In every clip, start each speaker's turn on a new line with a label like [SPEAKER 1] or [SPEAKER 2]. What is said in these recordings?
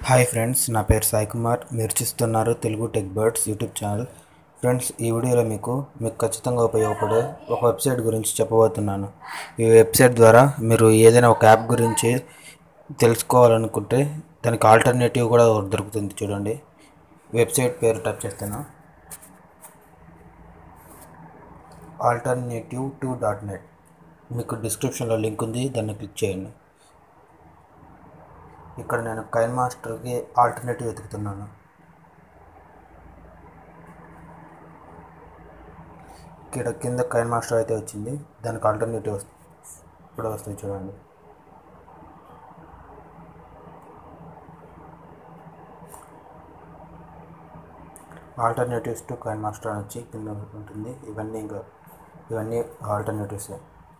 [SPEAKER 1] hi friends నా పేరు సాయి కుమార్ మీరు చూస్తున్నారు Telugu tech birds YouTube channel friends ఈ వీడియోలో మీకు మీకు ఖచ్చితంగా ఉపయోగపడే ఒక వెబ్సైట్ గురించి చెప్పబోతున్నాను ఈ వెబ్సైట్ ద్వారా మీరు ఏదైనా ఒక యాప్ గురించి తెలుసుకోవాలనుకుంటే దానికి ఆల్టర్నేటివ్ కూడా ఒకటి దొరుకుతుంది చూడండి వెబ్సైట్ పేరు టైప్ చేస్తాను ఆల్టర్నేటివ్ టూ డాట్ నెట్ మీకు డిస్క్రిప్షన్లో లింక్ ఉంది దాన్ని క్లిక్ చేయండి ఇక్కడ నేను కైన్ మాస్టర్కి ఆల్టర్నేటివ్ వెతుకుతున్నాను ఇక్కడ కింద కైన్ మాస్టర్ అయితే వచ్చింది దానికి ఆల్టర్నేటివ్ వస్తుంది ఇప్పుడు వస్తుంది చూడండి ఆల్టర్నేటివ్స్ టు కైన్ మాస్టర్ అని వచ్చి కింద ఉంటుంది ఇవన్నీ ఇంకా ఇవన్నీ ఆల్టర్నేటివ్స్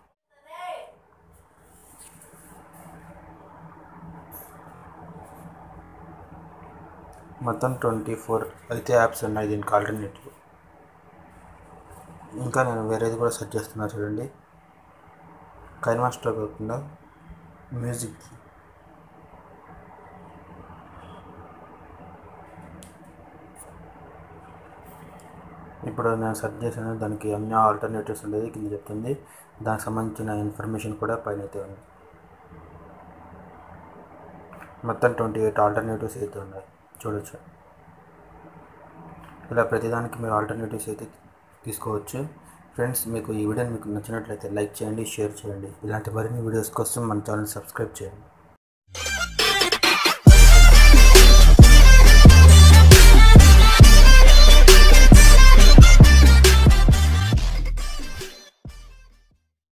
[SPEAKER 1] మొత్తం ట్వంటీ ఫోర్ అయితే యాప్స్ ఉన్నాయి దీనికి ఆల్టర్నేటివ్ ఇంకా నేను వేరేది కూడా సెర్చ్ చేస్తున్నా చూడండి కైన్ మాస్టర్ కాకుండా మ్యూజిక్ ఇప్పుడు నేను సెర్చ్ చేశాను దానికి అన్ని ఆల్టర్నేటివ్స్ ఉండేది కింద చెప్తుంది దానికి సంబంధించిన ఇన్ఫర్మేషన్ కూడా పైన అయితే ఉంది మొత్తం ట్వంటీ ఎయిట్ ఆల్టర్నేటివ్స్ అయితే ఉన్నాయి చూడొచ్చు ఇలా ప్రతిదానికి మీరు ఆల్టర్నేటివ్స్ అయితే తీసుకోవచ్చు ఫ్రెండ్స్ మీకు ఈ వీడియో మీకు నచ్చినట్లయితే లైక్ చేయండి షేర్ చేయండి ఇలాంటి మరిన్ని వీడియోస్ కోసం మన ఛానల్ సబ్స్క్రైబ్ చేయండి